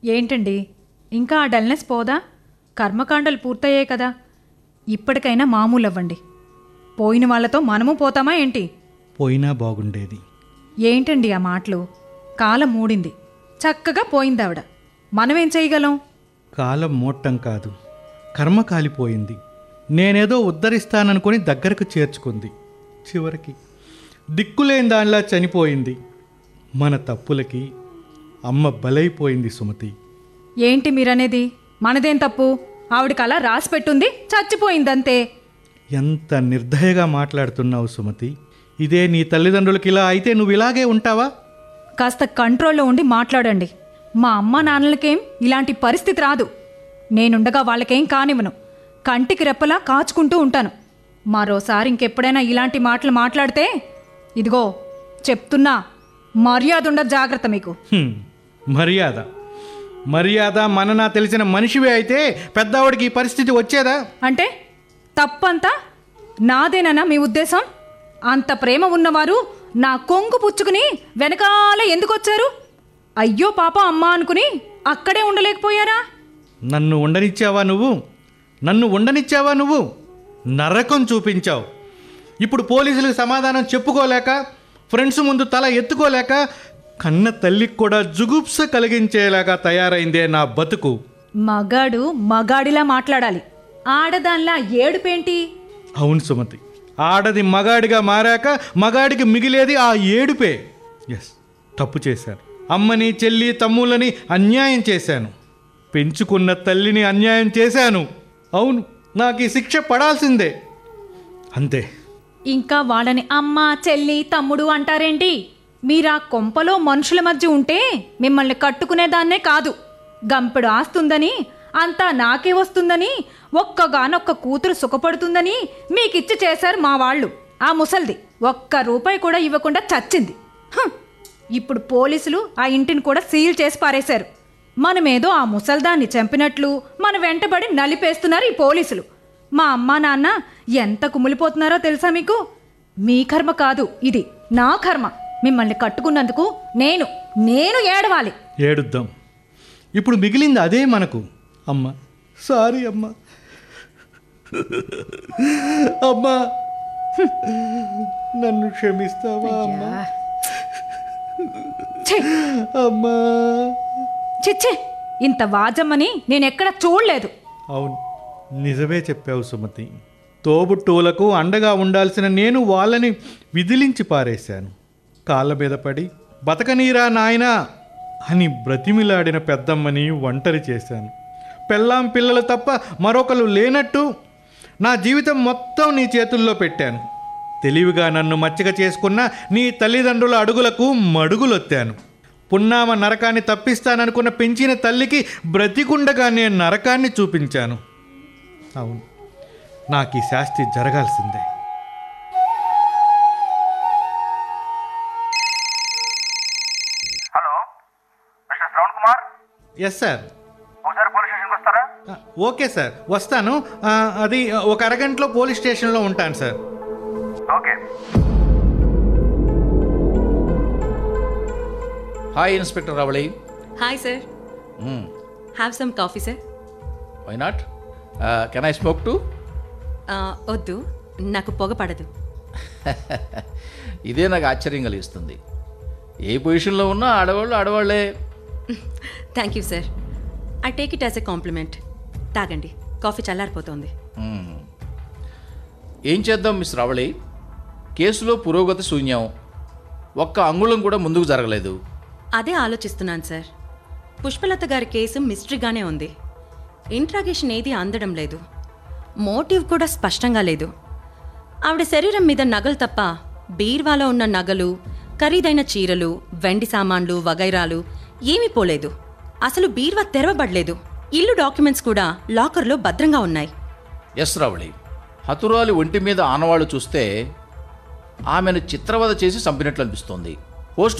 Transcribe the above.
ఏంటండి ఇంకా ఆ డల్నెస్ పోదా కర్మకాండలు పూర్తయ్యాయి కదా ఇప్పటికైనా మామూలు అవ్వండి పోయిన వాళ్ళతో మనము పోతామా ఏంటి పోయినా బాగుండేది ఏంటండి ఆ మాటలు కాలం మూడింది చక్కగా పోయిందావిడ మనమేం చేయగలం కాలం మోట్టం కాదు కర్మ కాలిపోయింది నేనేదో ఉద్ధరిస్తాననుకొని దగ్గరకు చేర్చుకుంది చివరికి దిక్కులేని దానిలా చనిపోయింది మన తప్పులకి అమ్మ బలైపోయింది సుమతి ఏంటి మీరనేది మనదేం తప్పు ఆవిడకి అలా రాసి పెట్టుంది చచ్చిపోయిందంతే ఎంత నిర్దయగా మాట్లాడుతున్నావు సుమతి ఇదే నీ తల్లిదండ్రులకి ఇలా అయితే నువ్వు ఇలాగే ఉంటావా కాస్త కంట్రోల్లో ఉండి మాట్లాడండి మా అమ్మ నాన్నలకేం ఇలాంటి పరిస్థితి రాదు నేనుండగా వాళ్ళకేం కానివ్వను కంటికి రెప్పలా కాచుకుంటూ ఉంటాను మరోసారి ఇంకెప్పుడైనా ఇలాంటి మాటలు మాట్లాడితే ఇదిగో చెప్తున్నా మర్యాద ఉండదు జాగ్రత్త మీకు హ్మ్, మర్యాద మర్యాద మననా తెలిసిన మనిషివే అయితే పెద్దవాడికి ఈ పరిస్థితి వచ్చేదా అంటే తప్పంతా నాదేనన్నా మీ ఉద్దేశం అంత ప్రేమ ఉన్నవారు నా కొంగు పుచ్చుకుని వెనకాల ఎందుకొచ్చారు అయ్యో పాప అమ్మ అనుకుని అక్కడే ఉండలేకపోయారా నన్ను ఉండనిచ్చావా నువ్వు నన్ను ఉండనిచ్చావా నువ్వు నరకం చూపించావు ఇప్పుడు పోలీసులకు సమాధానం చెప్పుకోలేక ఫ్రెండ్స్ ముందు తల ఎత్తుకోలేక కన్న తల్లికి కూడా జుగుప్స కలిగించేలాగా తయారైందే నా బతుకు మగాడు మగాడిలా మాట్లాడాలి ఆడదాన్లా ఏడుపేంటి అవును సుమతి ఆడది మగాడిగా మారాక మగాడికి మిగిలేది ఆ ఏడుపే ఎస్ తప్పు చేశాను అమ్మని చెల్లి తమ్ముళ్ళని అన్యాయం చేశాను పెంచుకున్న తల్లిని అన్యాయం చేశాను అవును నాకు ఈ శిక్ష పడాల్సిందే అంతే ఇంకా వాళ్ళని అమ్మ చెల్లి తమ్ముడు అంటారేంటి మీరా కొంపలో మనుషుల మధ్య ఉంటే మిమ్మల్ని కట్టుకునేదాన్నే కాదు గంపెడు ఆస్తుందని అంతా నాకే వస్తుందని ఒక్కగానొక్క కూతురు సుఖపడుతుందని మీకిచ్చి చేశారు మా వాళ్ళు ఆ ముసల్ది ఒక్క రూపాయి కూడా ఇవ్వకుండా చచ్చింది హ్! ఇప్పుడు పోలీసులు ఆ ఇంటిని కూడా సీల్ చేసి పారేశారు మనమేదో ఆ ముసల్దాన్ని చంపినట్లు మన వెంటబడి నలిపేస్తున్నారు ఈ పోలీసులు మా అమ్మా నాన్న ఎంత కుమిలిపోతున్నారో తెలుసా మీకు మీ కర్మ కాదు ఇది నా కర్మ మిమ్మల్ని కట్టుకున్నందుకు నేను నేను ఏడవాలి ఏడుద్దాం ఇప్పుడు మిగిలింది అదే మనకు అమ్మ సారీ అమ్మ అమ్మా నన్ను క్షమిస్తావా అమ్మా ఛీ! అమ్మా చిచ్చే ఇంత వాజమ్మని నేనెక్కడ చూడలేదు అవును నిజమే చెప్పావు సుమతి తోబుట్టువులకు అండగా ఉండాల్సిన నేను వాళ్ళని విదిలించి పారేశాను కాళ్ళ మీద పడి బతకనీరా నాయనా అని బ్రతిమిలాడిన పెద్దమ్మని ఒంటరి చేశాను పెళ్ళాం పిల్లలు తప్ప మరొకరు లేనట్టు నా జీవితం మొత్తం నీ చేతుల్లో పెట్టాను తెలివిగా నన్ను మచ్చిక చేసుకున్న నీ తల్లిదండ్రుల అడుగులకు మడుగులొత్తాను పున్నామ నరకాన్ని తప్పిస్తాననుకున్న పెంచిన తల్లికి బ్రతికుండగా నేను నరకాన్ని చూపించాను అవును నాకు ఈ శాస్తి జరగాల్సిందే hello mister Shravan Kumar S sir ఒకసారి పోలీస్ స్టేషన్కి వస్తారా ఓకే సార్ వస్తాను ఆ, అది ఒక అరగంటలో పోలీస్ స్టేషన్లో ఉంటాను sir okay hi inspector Ravali hi sir have some coffee sir why not can I spoke to వద్దు నాకు పొగ పడదు ఇదే నాకు ఆశ్చర్యం కలిగిస్తుంది ఏ పొజిషన్లో ఉన్నా ఆడవాళ్ళు ఆడవాళ్ళే thank you sir I take it as a compliment తాగండి కాఫీ చల్లారిపోతోంది మ్మ్. ఏం చేద్దాం మిస్ రవళి కేసులో పురోగతి శూన్యం ఒక్క అంగుళం కూడా ముందుకు జరగలేదు అదే ఆలోచిస్తున్నాను సార్ పుష్పలత గారి కేసు మిస్టరీగానే ఉంది ఇంట్రాగేషన్ ఏది అందడం లేదు మోటివ్ కూడా స్పష్టంగా లేదు ఆవిడ శరీరం మీద నగలు తప్ప బీర్వాలో ఉన్న నగలు ఖరీదైన చీరలు వెండి సామాన్లు వగైరాలు ఏమీ పోలేదు అసలు బీర్వా తెరవబడలేదు ఇల్లు డాక్యుమెంట్స్ కూడా లాకర్లో భద్రంగా ఉన్నాయి ఎస్ రవళి హతురాలి ఒంటి మీద ఆనవాళ్ళు చూస్తే ఆమెను చిత్రవద చేసి చంపినట్లు అనిపిస్తోంది